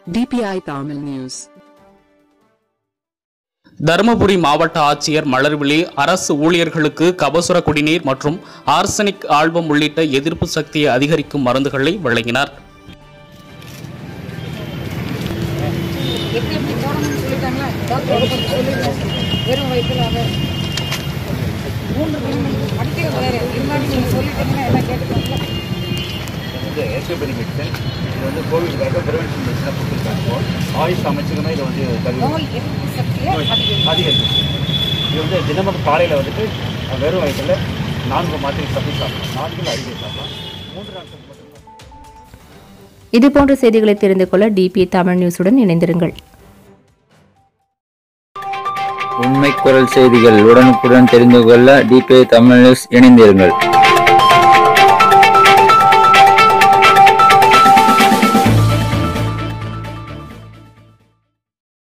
DPI Tamil News. Dharmapuri மாவட்ட ஆட்சியர் மலர்விழி அரசு ஊழியர்களுக்கு கபசுர குடிநீர் மற்றும் ஆர்சனிக் ஆல்பம் உள்ளிட்ட எதிர்ப்பு சக்தியை அதிகரிக்கும் மருந்துகளை வழங்கினார் எப்படி எப்படி போடணும்னு சொல்லிட்டாங்களா டாக்டர் கொஞ்சம் சொல்லிடுங்க வெறும் வயிற்றுல அதை மூன்று கிலோமீட்டர் படிக்கிறது வேறு இருந்தாலும் நீங்கள் சொல்லிட்டீங்கன்னா எல்லாம் கேட்டுக்கோங்களா வந்து ஏசியோபதி மெடிசன் இது வந்து கோவிடுக்காக ப்ரிவென்ஷன் மெடிசனாக கொடுத்துருக்காங்க ஆயுஷ் அமைச்சகமே இதை வந்து தருவி நோய் எதிர்ப்பு சக்தியை அதிகரிக்கும் அதிகரிக்கும் இது வந்து தினமும் காலையில் வந்துட்டு வெறும் வயசில் நான்கு மாத்திரை சப்பி சாப்பிடலாம் நான்கு அறிவியல் சாப்பிடலாம் மூன்று நாட்கள் மட்டும் இதுபோன்ற செய்திகளை தெரிந்து கொள்ள டிபி தமிழ் நியூஸுடன் இணைந்திருங்கள் உண்மை குரல் செய்திகள் உடனுக்குடன் தெரிந்து கொள்ள டிபிஐ தமிழ் நியூஸ் இணைந்திருங்கள்